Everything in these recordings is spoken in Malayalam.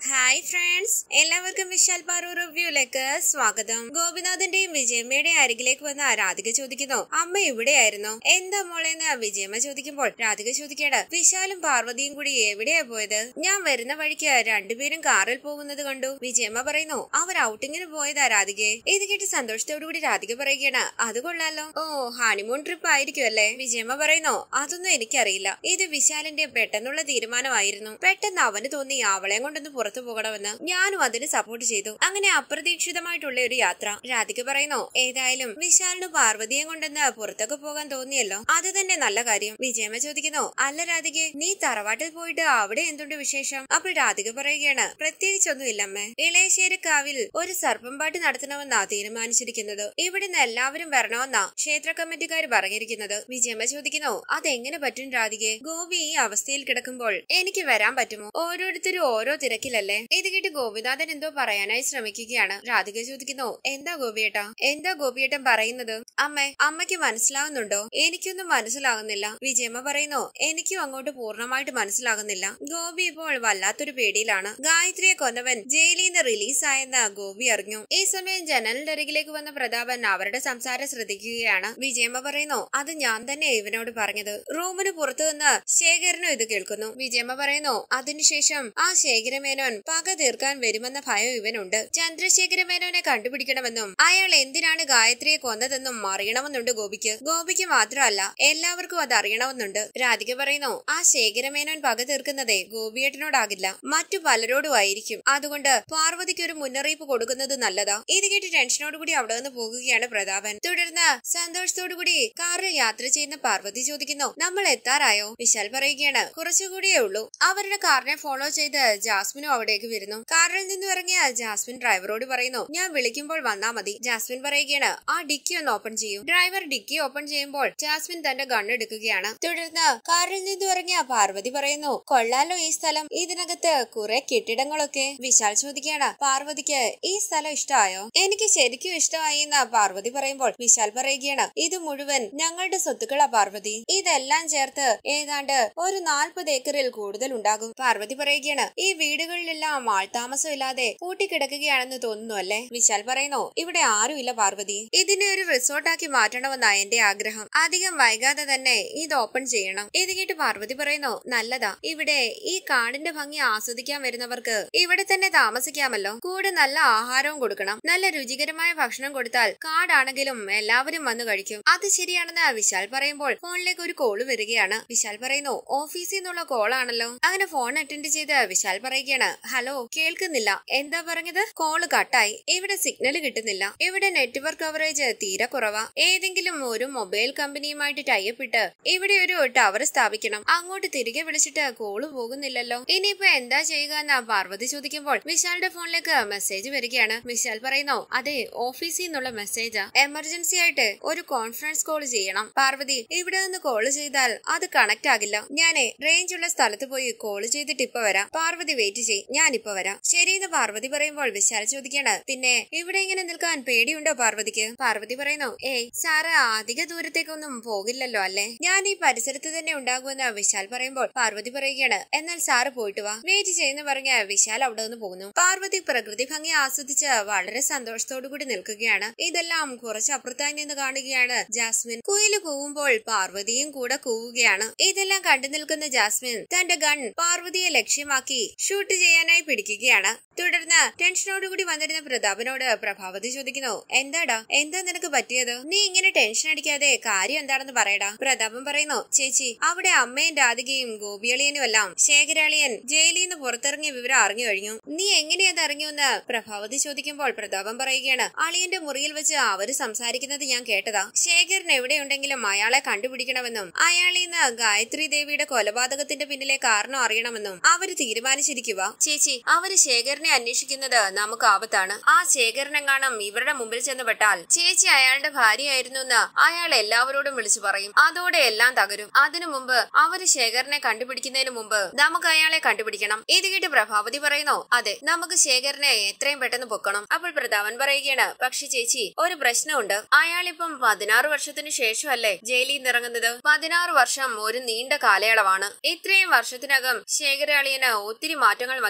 ഹായ് ഫ്രണ്ട്സ് എല്ലാവർക്കും വിശാൽ പാറു റിവ്യൂലേക്ക് സ്വാഗതം ഗോപിനാഥന്റെയും വിജയമ്മയുടെയും അരികിലേക്ക് വന്ന രാധിക ചോദിക്കുന്നു അമ്മ ഇവിടെയായിരുന്നോ എന്താ മോളെന്ന് വിജയമ്മ ചോദിക്കുമ്പോൾ രാധിക ചോദിക്കാണ് വിശാലും പാർവതിയും കൂടി എവിടെയാ പോയത് ഞാൻ വരുന്ന വഴിക്ക് രണ്ടുപേരും കാറിൽ പോകുന്നത് കണ്ടു വിജയമ്മ പറയുന്നു അവർ ഔട്ടിങ്ങിന് പോയതാ രാധികയെ ഇത് കേട്ട് സന്തോഷത്തോടു കൂടി രാധിക പറയുകയാണ് അത് കൊള്ളാലോ ഓ ഹണിമൂൺ ട്രിപ്പ് ആയിരിക്കും അല്ലേ വിജയമ്മ പറയുന്നു അതൊന്നും എനിക്കറിയില്ല ഇത് വിശാലിന്റെ പെട്ടെന്നുള്ള തീരുമാനമായിരുന്നു പെട്ടെന്ന് അവന് തോന്നി അവളെ കൊണ്ടൊന്ന് പുറത്തു പോകണമെന്ന് ഞാനും അതിന് സപ്പോർട്ട് ചെയ്തു അങ്ങനെ അപ്രതീക്ഷിതമായിട്ടുള്ള ഒരു യാത്ര രാധിക പറയുന്നു ഏതായാലും വിശാലിന് പാർവതിയെ കൊണ്ടൊന്ന് പുറത്തൊക്കെ പോകാൻ തോന്നിയല്ലോ അത് തന്നെ നല്ല കാര്യം വിജയമ്മ ചോദിക്കുന്നു അല്ല രാധികെ നീ തറവാട്ടിൽ പോയിട്ട് അവിടെ എന്തുണ്ട് വിശേഷം അപ്പോൾ രാധിക പറയുകയാണ് പ്രത്യേകിച്ചൊന്നുമില്ല അമ്മേ ഇളയശ്ശേരിക്കാവിൽ ഒരു സർപ്പംപാട്ട് നടത്തണമെന്നാ തീരുമാനിച്ചിരിക്കുന്നത് ഇവിടുന്ന് എല്ലാവരും വരണമെന്നാ ക്ഷേത്ര കമ്മിറ്റിക്കാർ പറഞ്ഞിരിക്കുന്നത് വിജയമ്മ ചോദിക്കുന്നു അതെങ്ങനെ പറ്റും രാധികെ ഗോപി ഈ അവസ്ഥയിൽ കിടക്കുമ്പോൾ എനിക്ക് വരാൻ പറ്റുമോ ഓരോരുത്തരും ഓരോ തിരക്കിലല്ലേ ഇത് കേട്ട് ഗോപിനാഥൻ എന്തോ പറയാനായി ശ്രമിക്കുകയാണ് രാധിക ചോദിക്കുന്നു എന്താ ഗോപിയേട്ടാ എന്താ ഗോപിയേട്ടൻ പറയുന്നത് അമ്മേ അമ്മയ്ക്ക് മനസ്സിലാവുന്നുണ്ടോ എനിക്കൊന്നും മനസ്സിലാകുന്നില്ല വിജയമ്മ പറയുന്നു എനിക്കും അങ്ങോട്ട് പൂർണ്ണമായിട്ട് മനസ്സിലാകുന്നില്ല ഗോപി ഇപ്പോൾ വല്ലാത്തൊരു പേടിയിലാണ് ഗായത്രിയെ കൊന്നവൻ ജയിലിൽ നിന്ന് റിലീസായെന്ന് ഗോപി അറിഞ്ഞു ഈ സമയം ജനലിന്റെ അരികിലേക്ക് വന്ന പ്രതാപൻ അവരുടെ സംസാരം ശ്രദ്ധിക്കുകയാണ് വിജയമ്മ പറയുന്നു അത് ഞാൻ തന്നെ ഇവനോട് പറഞ്ഞത് റൂമിന് പുറത്തു നിന്ന് ശേഖരനും ഇത് കേൾക്കുന്നു വിജയമ്മ പറയുന്നു അതിനുശേഷം ആ ശേഖരമേനോൻ പക തീർക്കാൻ വരുമെന്ന ഭയം ഇവനുണ്ട് ചന്ദ്രശേഖര മേനോനെ കണ്ടുപിടിക്കണമെന്നും അയാൾ എന്തിനാണ് ഗായത്രിയെ കൊന്നതെന്നും അറിയണമെന്നുണ്ട് ഗോപിക്ക് ഗോപിക്ക് മാത്രമല്ല എല്ലാവർക്കും അത് അറിയണമെന്നുണ്ട് രാധിക പറയുന്നു ആ ശേഖരമേനോൻ പക തീർക്കുന്നതേ ഗോപിയേട്ടനോടാകില്ല മറ്റു പലരോടും ആയിരിക്കും അതുകൊണ്ട് പാർവതിക്ക് ഒരു മുന്നറിയിപ്പ് കൊടുക്കുന്നത് നല്ലതാ ഇത് കേട്ട് ടെൻഷനോടുകൂടി അവിടെ നിന്ന് പോകുകയാണ് പ്രതാപൻ തുടർന്ന് സന്തോഷത്തോടുകൂടി കാറിൽ യാത്ര ചെയ്യുന്ന പാർവതി ചോദിക്കുന്നു നമ്മൾ എത്താറായോ വിശാൽ പറയുകയാണ് കുറച്ചുകൂടിയേ ഉള്ളൂ അവരുടെ കാറിനെ ഫോളോ ചെയ്ത് ജാസ്മിനും അവിടേക്ക് വരുന്നു കാറിൽ നിന്നും ഇറങ്ങിയ ജാസ്മിൻ ഡ്രൈവറോട് പറയുന്നു ഞാൻ വിളിക്കുമ്പോൾ വന്നാ മതി ജാസ്മിൻ പറയുകയാണ് ആ ഡിക്കി ഒന്ന് ഓപ്പൺ ചെയ്യൂ ഡ്രൈവർ ഡിക്കി ഓപ്പൺ ചെയ്യുമ്പോൾ ജാസ്മിൻ തന്റെ ഗൺ എടുക്കുകയാണ് തുടർന്ന് കാറിൽ നിന്നും ഇറങ്ങിയ പാർവതി പറയുന്നു കൊള്ളാലോ ഈ സ്ഥലം ഇതിനകത്ത് കുറെ കെട്ടിടങ്ങളൊക്കെ വിശാൽ ചോദിക്കുകയാണ് പാർവതിക്ക് ഈ സ്ഥലം ഇഷ്ടമായോ എനിക്ക് ശരിക്കും ഇഷ്ടമായി എന്ന് പാർവതി പറയുമ്പോൾ വിശാൽ പറയുകയാണ് ഇത് മുഴുവൻ ഞങ്ങളുടെ സ്വത്തുക്കളാ പാർവതി ഇതെല്ലാം ചേർത്ത് ഏതാണ്ട് ഒരു നാൽപ്പത് ഏക്കറിൽ കൂടുതൽ ഉണ്ടാകും പാർവതി പറയുകയാണ് ഈ വീടുകളിലെല്ലാം ആൾതാമസം ഇല്ലാതെ പൂട്ടിക്കിടക്കുകയാണെന്ന് തോന്നുന്നു അല്ലേ വിശാൽ പറയുന്നു ഇവിടെ ആരുമില്ല പാർവതി ഇതിനെ ഒരു റിസോർട്ടാക്കി മാറ്റണമെന്നാ എന്റെ ആഗ്രഹം അധികം വൈകാതെ തന്നെ ഇത് ഓപ്പൺ ചെയ്യണം ഇത് കേട്ട് പാർവതി പറയുന്നു നല്ലതാ ഇവിടെ ഈ കാടിന്റെ ഭംഗി ആസ്വദിക്കാൻ വരുന്നവർക്ക് ഇവിടെ തന്നെ താമസിക്കാമല്ലോ കൂടെ നല്ല ആഹാരവും കൊടുക്കണം നല്ല രുചികരമായ ഭക്ഷണം കൊടുത്താൽ കാടാണെങ്കിലും എല്ലാവരും വന്നു കഴിക്കും അത് ശരിയാണെന്ന് വിശാൽ പറയുമ്പോൾ ഫോണിലേക്ക് ഒരു കോള് വരികയാണ് വിശാൽ പറയുന്നു ഓഫീസിൽ നിന്നുള്ള കോളാണല്ലോ അങ്ങനെ ഫോൺ അറ്റൻഡ് ചെയ്ത് വിശാൽ പറയുകയാണ് ഹലോ കേൾക്കുന്നില്ല എന്താ പറഞ്ഞത് കോള് കട്ടായി ഇവിടെ സിഗ്നൽ കിട്ടുന്നില്ല ഇവിടെ നെറ്റ്വർക്ക് കവറേജ് തീരെ കുറവാ ഏതെങ്കിലും ഒരു മൊബൈൽ കമ്പനിയുമായിട്ട് ടൈപ്പ് ഇട്ട് ഇവിടെ ഒരു ടവർ സ്ഥാപിക്കണം അങ്ങോട്ട് തിരികെ വിളിച്ചിട്ട് കോള് പോകുന്നില്ലല്ലോ ഇനിയിപ്പോ എന്താ ചെയ്യുക എന്നാ പാർവതി ചോദിക്കുമ്പോൾ വിശാലിന്റെ ഫോണിലേക്ക് മെസ്സേജ് വരികയാണ് വിശാൽ പറയുന്നു അതെ ഓഫീസിൽ നിന്നുള്ള മെസ്സേജാ എമർജൻസി ആയിട്ട് ഒരു കോൺഫറൻസ് കോൾ ചെയ്യണം പാർവതി ഇവിടെ നിന്ന് കോൾ ചെയ്താൽ അത് കണക്ട് ആകില്ല ഞാനേ റേഞ്ച് ഉള്ള സ്ഥലത്ത് പോയി കോൾ ചെയ്തിട്ട് ഇപ്പൊ വരാം പാർവതി വെയിറ്റ് ചെയ് ഞാൻ ഇപ്പൊ വരാം ശരിയെന്ന് പാർവതി പറയുമ്പോൾ വിശാൽ ചോദിക്കാണ് പിന്നെ ഇവിടെ ഇങ്ങനെ നിൽക്കാൻ പേടിയുണ്ടോ പാർവതിക്ക് പാർവതി പറയുന്നു ഏയ് സാറ് അധിക ദൂരത്തേക്കൊന്നും പോകില്ലല്ലോ അല്ലേ ഞാൻ ഈ പരിസരത്ത് തന്നെ ഉണ്ടാകുമെന്ന് വിശാൽ പറയുമ്പോൾ പാർവതി പറയുകയാണ് എന്നാൽ സാറ് പോയിട്ട് വാ വെയിറ്റ് ചെയ്യുന്ന പറഞ്ഞ വിശാൽ അവിടെ നിന്ന് പോകുന്നു പാർവതി പ്രകൃതി ഭംഗി ആസ്വദിച്ച് വളരെ സന്തോഷത്തോടു കൂടി നിൽക്കുകയാണ് ഇതെല്ലാം കുറച്ച് അപ്പുറത്തായി നിന്ന് കാണുകയാണ് ജാസ്മിൻ കുയില് കൂവുമ്പോൾ പാർവതിയും കൂടെ കൂവുകയാണ് ഇതെല്ലാം കണ്ടു നിൽക്കുന്ന ജാസ്മിൻ തന്റെ ഗൺ പാർവതിയെ ലക്ഷ്യമാക്കി ഷൂട്ട് ചെയ്യാനായി പിടിക്കുകയാണ് തുടർന്ന് ടെൻഷനോടുകൂടി വന്നിരുന്ന പ്രതാപനോട് പ്രഭാവതി ചോദിക്കുന്നു എന്താടാ എന്താ നിനക്ക് പറ്റിയത് നീ ഇങ്ങനെ ടെൻഷൻ അടിക്കാതെ കാര്യം എന്താണെന്ന് പറയടാ പ്രതാപൻ പറയുന്നു ചേച്ചി അവിടെ അമ്മയും രാധികയും ഗോപിയളിയനും എല്ലാം ശേഖരാളിയൻ ജയിലിൽ നിന്ന് പുറത്തിറങ്ങിയ വിവരം അറിഞ്ഞു കഴിഞ്ഞു നീ എങ്ങനെയത് അറിഞ്ഞുവെന്ന് പ്രഭാവതി ചോദിക്കുമ്പോൾ പ്രതാപൻ പറയുകയാണ് അളിയന്റെ മുറിയിൽ വെച്ച് അവര് സംസാരിക്കുന്നത് ഞാൻ കേട്ടതാ ശേഖരൻ എവിടെയുണ്ടെങ്കിലും അയാളെ കണ്ടുപിടിക്കണമെന്നും അയാളിൽ നിന്ന് ഗായത്രി ദേവിയുടെ കൊലപാതകത്തിന്റെ പിന്നിലെ കാരണം അറിയണമെന്നും അവര് തീരുമാനിച്ചിരിക്കുക ചേച്ചി അവര് ശേഖരനെ അന്വേഷിക്കുന്നത് നമുക്ക് ആപത്താണ് ആ ശേഖരനെങ്ങാണം ഇവരുടെ മുമ്പിൽ ചെന്ന് പെട്ടാൽ ചേച്ചി അയാളുടെ ഭാര്യയായിരുന്നു എന്ന് അയാൾ എല്ലാവരോടും വിളിച്ചു പറയും അതോടെ എല്ലാം തകരും അതിനു മുമ്പ് അവര് ശേഖരനെ കണ്ടുപിടിക്കുന്നതിന് മുമ്പ് നമുക്ക് അയാളെ കണ്ടുപിടിക്കണം ഇത് കേട്ട് പ്രഭാവതി പറയുന്നു അതെ നമുക്ക് ശേഖരനെ എത്രയും പെട്ടെന്ന് പൊക്കണം അപ്പോൾ പ്രതാപൻ പറയുകയാണ് പക്ഷെ ചേച്ചി ഒരു പ്രശ്നമുണ്ട് അയാളിപ്പം പതിനാറ് വർഷത്തിനു ശേഷമല്ലേ ജയിലിൽ നിന്ന് ഇറങ്ങുന്നത് പതിനാറ് വർഷം ഒരു നീണ്ട കാലയളവാണ് ഇത്രയും വർഷത്തിനകം ശേഖരാളിയന് ഒത്തിരി മാറ്റങ്ങൾ വന്നിട്ടുണ്ട്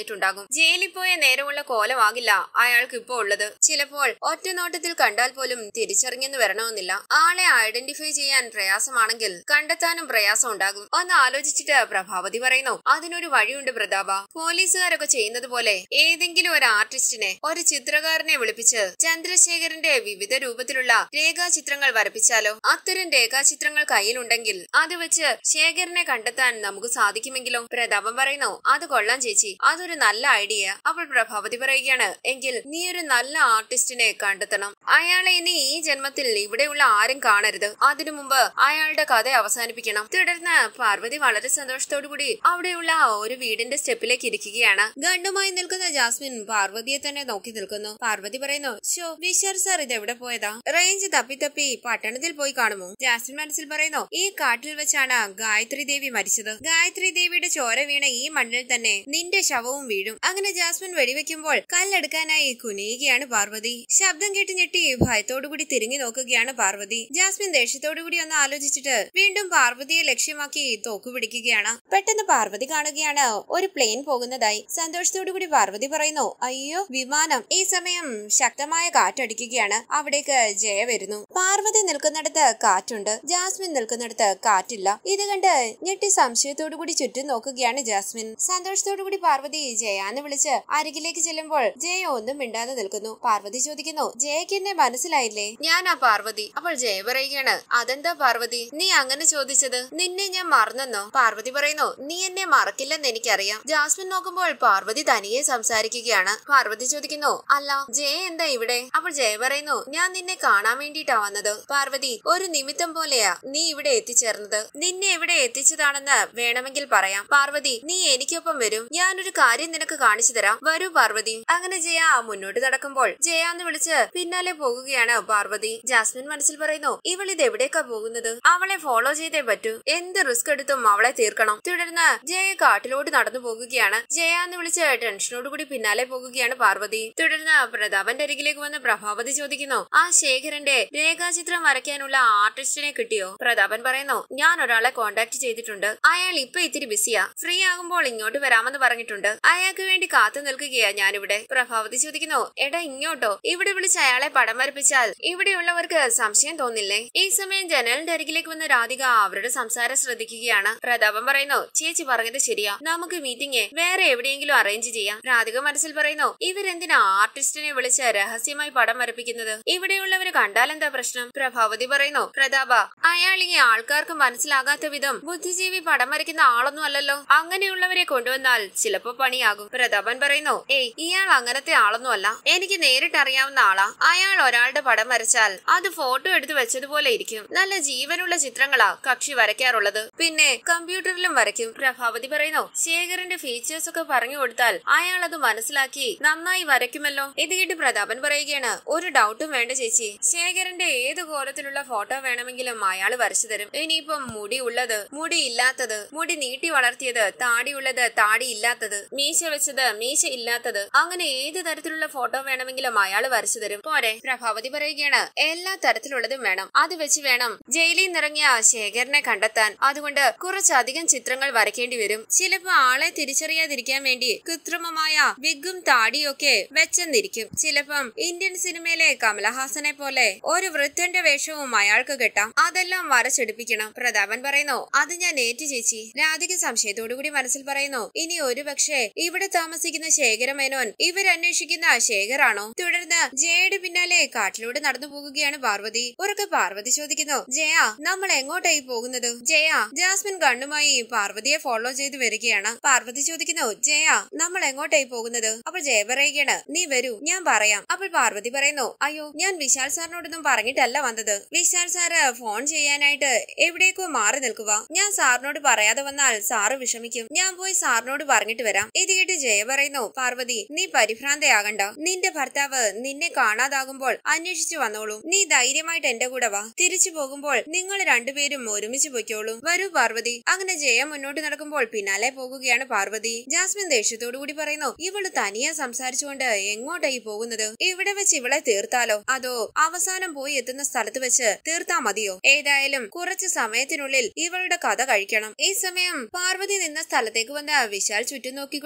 വന്നിട്ടുണ്ടാകും ജയിലിൽ പോയ നേരമുള്ള കോലമാകില്ല അയാൾക്ക് ഇപ്പോ ഉള്ളത് ചിലപ്പോൾ ഒറ്റ നോട്ടത്തിൽ കണ്ടാൽ പോലും തിരിച്ചറിഞ്ഞെന്ന് വരണമെന്നില്ല ആളെ ഐഡന്റിഫൈ ചെയ്യാൻ പ്രയാസമാണെങ്കിൽ കണ്ടെത്താനും പ്രയാസം ഉണ്ടാകും ഒന്ന് ആലോചിച്ചിട്ട് പ്രഭാവതി പറയുന്നു അതിനൊരു വഴിയുണ്ട് പ്രതാപ പോലീസുകാരൊക്കെ ചെയ്യുന്നത് പോലെ ഏതെങ്കിലും ഒരു ആർട്ടിസ്റ്റിനെ ഒരു ചിത്രകാരനെ വിളിപ്പിച്ച് ചന്ദ്രശേഖരന്റെ വിവിധ രൂപത്തിലുള്ള രേഖാചിത്രങ്ങൾ വരപ്പിച്ചാലോ അത്തരം രേഖാചിത്രങ്ങൾ കയ്യിലുണ്ടെങ്കിൽ അത് വെച്ച് ശേഖരനെ കണ്ടെത്താൻ നമുക്ക് സാധിക്കുമെങ്കിലോ പ്രതാപം പറയുന്നു അത് കൊള്ളാം ചേച്ചി അതൊരു നല്ല ഐഡിയ അപ്പോൾ പ്രഭാവതി പറയുകയാണ് എങ്കിൽ നീ ഒരു നല്ല ആർട്ടിസ്റ്റിനെ കണ്ടെത്തണം അയാളെ ഇനി ഈ ജന്മത്തിൽ ഇവിടെയുള്ള ആരും കാണരുത് അതിനു മുമ്പ് അയാളുടെ കഥ അവസാനിപ്പിക്കണം തുടർന്ന് പാർവതി വളരെ സന്തോഷത്തോടു കൂടി അവിടെയുള്ള ഒരു വീടിന്റെ സ്റ്റെപ്പിലേക്ക് ഇരിക്കുകയാണ് ഗണ്ടുമായി നിൽക്കുന്ന ജാസ്മിൻ പാർവതിയെ തന്നെ നോക്കി നിൽക്കുന്നു പാർവതി പറയുന്നു ഷോ വിശാർ സാർ ഇത് എവിടെ പോയതാ റേഞ്ച് തപ്പി തപ്പി പട്ടണത്തിൽ പോയി കാണുമോ ജാസ്മിൻ മനസ്സിൽ പറയുന്നു ഈ കാട്ടിൽ വെച്ചാണ് ഗായത്രി ദേവി മരിച്ചത് ഗായത്രി ദേവിയുടെ ചോര വീണ ഈ മണ്ണിൽ തന്നെ നിന്റെ ശവവും വീഴും അങ്ങനെ ജാസ്മിൻ വെടിവെക്കുമ്പോൾ കല്ലെടുക്കാനായി കുനിയുകയാണ് പാർവതി ശബ്ദം കേട്ട് ഞെട്ടി ഭയത്തോടുകൂടി തിരിഞ്ഞു നോക്കുകയാണ് പാർവതി ജാസ്മിൻ ദേഷ്യത്തോടുകൂടി ഒന്ന് ആലോചിച്ചിട്ട് വീണ്ടും പാർവതിയെ ലക്ഷ്യമാക്കി തോക്കു പിടിക്കുകയാണ് പെട്ടെന്ന് പാർവതി കാണുകയാണ് ഒരു പ്ലെയിൻ പോകുന്നതായി സന്തോഷത്തോടുകൂടി പാർവതി പറയുന്നു അയ്യോ വിമാനം ഈ സമയം ശക്തമായ കാറ്റടിക്കുകയാണ് അവിടേക്ക് ജയ വരുന്നു പാർവതി നിൽക്കുന്നിടത്ത് കാറ്റുണ്ട് ജാസ്മിൻ നിൽക്കുന്നിടത്ത് കാറ്റില്ല ഇത് കണ്ട് ഞെട്ടി സംശയത്തോടുകൂടി ചുറ്റും നോക്കുകയാണ് ജാസ്മിൻ സന്തോഷത്തോടുകൂടി പാർവതി ജയാന്ന് വിളിച്ച് അരികിലേക്ക് ചെല്ലുമ്പോൾ ജയ ഒന്നും മിണ്ടാതെ നിൽക്കുന്നു പാർവതി ചോദിക്കുന്നു ജയക്ക് എന്നെ മനസ്സിലായില്ലേ ഞാനാ പാർവതി അപ്പോൾ ജയ പറയുകയാണ് അതെന്താ പാർവതി നീ അങ്ങനെ ചോദിച്ചത് നിന്നെ ഞാൻ മറന്നെന്നോ പാർവതി പറയുന്നു നീ എന്നെ മറക്കില്ലെന്ന് എനിക്കറിയാം ജാസ്മിൻ നോക്കുമ്പോൾ പാർവതി തനിയെ സംസാരിക്കുകയാണ് പാർവതി ചോദിക്കുന്നു അല്ല ജയ എന്താ ഇവിടെ അപ്പോൾ ജയ പറയുന്നു ഞാൻ നിന്നെ കാണാൻ വേണ്ടിയിട്ടാ വന്നത് പാർവതി ഒരു നിമിത്തം പോലെയാ നീ ഇവിടെ എത്തിച്ചേർന്നത് നിന്നെ ഇവിടെ എത്തിച്ചതാണെന്ന് വേണമെങ്കിൽ പറയാം പാർവതി നീ എനിക്കൊപ്പം വരും ഞാനൊരു കാര്യം നിനക്ക് കാണിച്ചു തരാം വരൂ പാർവതി അങ്ങനെ ജയ മുന്നോട്ട് നടക്കുമ്പോൾ ജയ എന്ന് വിളിച്ച് പിന്നാലെ പോകുകയാണ് പാർവതി ജാസ്മിൻ മനസ്സിൽ പറയുന്നു ഇവൾ ഇത് എവിടേക്കാ പോകുന്നത് അവളെ ഫോളോ ചെയ്തേ പറ്റൂ എന്ത് റിസ്ക് എടുത്തും അവളെ തീർക്കണം തുടർന്ന് ജയ കാട്ടിലോട്ട് നടന്നു പോകുകയാണ് ജയ എന്ന് വിളിച്ച് ടെൻഷനോടുകൂടി പിന്നാലെ പോകുകയാണ് പാർവതി തുടർന്ന് പ്രതാപന്റെ അരികിലേക്ക് വന്ന് പ്രഭാവതി ചോദിക്കുന്നു ആ ശേഖരന്റെ രേഖാചിത്രം വരയ്ക്കാനുള്ള ആർട്ടിസ്റ്റിനെ കിട്ടിയോ പ്രതാപൻ പറയുന്നു ഞാൻ ഒരാളെ കോണ്ടാക്ട് ചെയ്തിട്ടുണ്ട് അയാൾ ഇപ്പൊ ഇത്തിരി ബിസിയാ ഫ്രീ ആകുമ്പോൾ ഇങ്ങോട്ട് വരാമെന്ന് പറഞ്ഞിട്ടുണ്ട് അയാൾക്ക് വേണ്ടി കാത്തു നിൽക്കുകയാ ഞാനിവിടെ പ്രഭാവതി ചോദിക്കുന്നു എടാ ഇങ്ങോട്ടോ ഇവിടെ വിളിച്ച് അയാളെ പടം വരപ്പിച്ചാൽ ഇവിടെയുള്ളവർക്ക് സംശയം തോന്നില്ലേ ഈ സമയം ജനലിന്റെ അരികിലേക്ക് വന്ന രാധിക അവരുടെ സംസാരം ശ്രദ്ധിക്കുകയാണ് പ്രതാപൻ പറയുന്നു ചേച്ചി പറഞ്ഞത് ശരിയാ നമുക്ക് മീറ്റിംഗ് വേറെ എവിടെയെങ്കിലും അറേഞ്ച് ചെയ്യാം രാധിക മനസ്സിൽ പറയുന്നു ഇവരെന്തിനാ ആർട്ടിസ്റ്റിനെ വിളിച്ച് രഹസ്യമായി പടം വരപ്പിക്കുന്നത് ഇവിടെയുള്ളവര് കണ്ടാൽ എന്താ പ്രശ്നം പ്രഭാവതി പറയുന്നു പ്രതാപ അയാൾ ഈ ആൾക്കാർക്ക് മനസ്സിലാകാത്ത വിധം ബുദ്ധിജീവി പടം വരയ്ക്കുന്ന ആളൊന്നും അല്ലല്ലോ അങ്ങനെയുള്ളവരെ കൊണ്ടുവന്നാൽ ചിലപ്പോ പണിയാകും പ്രതാപൻ പറയുന്നു ഏയ് ഇയാൾ അങ്ങനത്തെ ആളൊന്നും അല്ല എനിക്ക് നേരിട്ട് അറിയാവുന്ന ആളാ അയാൾ ഒരാളുടെ പടം വരച്ചാൽ അത് ഫോട്ടോ എടുത്ത് വെച്ചതുപോലെ ഇരിക്കും നല്ല ജീവനുള്ള ചിത്രങ്ങളാ കക്ഷി വരയ്ക്കാറുള്ളത് പിന്നെ കമ്പ്യൂട്ടറിലും വരയ്ക്കും പ്രഭാവതി പറയുന്നു ശേഖരന്റെ ഫീച്ചേഴ്സ് ഒക്കെ പറഞ്ഞു കൊടുത്താൽ അയാൾ അത് മനസ്സിലാക്കി നന്നായി വരയ്ക്കുമല്ലോ ഇത് കേട്ട് പ്രതാപൻ പറയുകയാണ് ഒരു ഡൗട്ടും വേണ്ട ചേച്ചി ശേഖരന്റെ ഏത് കോലത്തിലുള്ള ഫോട്ടോ വേണമെങ്കിലും അയാൾ വരച്ചു തരും ഇനിയിപ്പം മുടി ഉള്ളത് മുടി ഇല്ലാത്തത് മുടി നീട്ടി വളർത്തിയത് താടി ഉള്ളത് താടി ഇല്ലാത്തത് മീശ വെച്ചത് മീശ ഇല്ലാത്തത് അങ്ങനെ ഏത് തരത്തിലുള്ള ഫോട്ടോ വേണമെങ്കിലും അയാൾ വരച്ചു തരും പോരെ പ്രഭാവതി പറയുകയാണ് എല്ലാ തരത്തിലുള്ളതും വേണം അത് വെച്ച് വേണം ജയിലിൽ നിന്നിറങ്ങിയ ശേഖരനെ കണ്ടെത്താൻ അതുകൊണ്ട് കുറച്ചധികം ചിത്രങ്ങൾ വരയ്ക്കേണ്ടി വരും ചിലപ്പോ ആളെ തിരിച്ചറിയാതിരിക്കാൻ വേണ്ടി കൃത്രിമമായ വിഗും താടിയൊക്കെ വെച്ചെന്നിരിക്കും ചിലപ്പം ഇന്ത്യൻ സിനിമയിലെ കമലഹാസനെ പോലെ ഒരു വൃദ്ധന്റെ വേഷവും അയാൾക്ക് കെട്ടാം അതെല്ലാം വരച്ചെടുപ്പിക്കണം പ്രതാപൻ പറയുന്നു അത് ഞാൻ ഏറ്റു ചേച്ചി രാധിക സംശയത്തോടുകൂടി മനസ്സിൽ പറയുന്നു ഇനി ഒരു പക്ഷേ ഇവിടെ താമസിക്കുന്ന ശേഖരമേനോൻ ഇവരന്വേഷിക്കുന്ന ശേഖറാണോ തുടർന്ന് ജയയുടെ പിന്നാലെ കാട്ടിലൂടെ നടന്നു പോകുകയാണ് പാർവതി ഉറക്കെ പാർവതി ചോദിക്കുന്നു ജയ നമ്മൾ എങ്ങോട്ടായി പോകുന്നത് ജയ ജാസ്മിൻ കണ്ണുമായി പാർവതിയെ ഫോളോ ചെയ്ത് വരികയാണ് പാർവതി ചോദിക്കുന്നു ജയ നമ്മൾ എങ്ങോട്ടായി പോകുന്നത് അപ്പോൾ ജയ പറയുകയാണ് നീ വരൂ ഞാൻ പറയാം അപ്പോൾ പാർവതി പറയുന്നു അയ്യോ ഞാൻ വിശാൽ സാറിനോടൊന്നും പറഞ്ഞിട്ടല്ല വന്നത് വിശാൽ സാറ് ഫോൺ ചെയ്യാനായിട്ട് എവിടേക്കോ മാറി നിൽക്കുക ഞാൻ സാറിനോട് പറയാതെ വന്നാൽ സാറ് വിഷമിക്കും ഞാൻ പോയി സാറിനോട് പറഞ്ഞിട്ട് വരാം ഇത് കേട്ട് ജയ പറയുന്നു പാർവതി നീ പരിഭ്രാന്തയാകണ്ട നിന്റെ ഭർത്താവ് നിന്നെ കാണാതാകുമ്പോൾ അന്വേഷിച്ചു വന്നോളൂ നീ ധൈര്യമായിട്ട് എന്റെ കൂടെ വാ തിരിച്ചു പോകുമ്പോൾ നിങ്ങൾ രണ്ടുപേരും ഒരുമിച്ച് പൊയ്ക്കോളൂ വരൂ പാർവതി അങ്ങനെ ജയ മുന്നോട്ട് നടക്കുമ്പോൾ പിന്നാലെ പോകുകയാണ് പാർവതി ജാസ്മിൻ ദേഷ്യത്തോടുകൂടി പറയുന്നു ഇവള് തനിയെ സംസാരിച്ചുകൊണ്ട് എങ്ങോട്ടായി പോകുന്നത് ഇവിടെ വെച്ച് ഇവളെ തീർത്താലോ അതോ അവസാനം പോയി എത്തുന്ന സ്ഥലത്ത് വെച്ച് തീർത്താ മതിയോ ഏതായാലും കുറച്ച് സമയത്തിനുള്ളിൽ ഇവളുടെ കഥ കഴിക്കണം ഈ സമയം പാർവതി നിന്ന സ്ഥലത്തേക്ക് വന്ന വിശാൽ ചുറ്റും നോക്കിക്കൊണ്ട്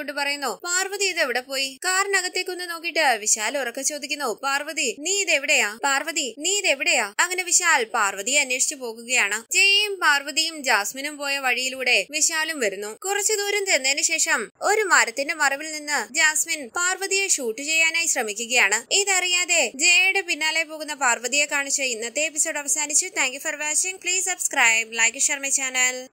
കൊണ്ട് പറയുന്നു പാർവതി ഇത് എവിടെ പോയി കാറിനകത്തേക്ക് ഒന്ന് നോക്കിയിട്ട് വിശാൽ ഉറക്കെ ചോദിക്കുന്നു പാർവതി നീ ഇത് എവിടെയാ പാർവതി നീ ഇത് എവിടെയാ അങ്ങനെ വിശാൽ പാർവതിയെ അന്വേഷിച്ചു പോകുകയാണ് ജയയും പാർവതിയും ജാസ്മിനും പോയ വഴിയിലൂടെ വിശാലും വരുന്നു കുറച്ചു ദൂരം ചെന്നതിന് ശേഷം ഒരു മരത്തിന്റെ മറവിൽ നിന്ന് ജാസ്മിൻ പാർവതിയെ ഷൂട്ട് ചെയ്യാനായി ശ്രമിക്കുകയാണ് ഇതറിയാതെ ജയയുടെ പിന്നാലെ പോകുന്ന പാർവതിയെ കാണിച്ച് ഇന്നത്തെ എപ്പിസോഡ് അവസാനിച്ചു thank you for watching please subscribe like Sharmi channel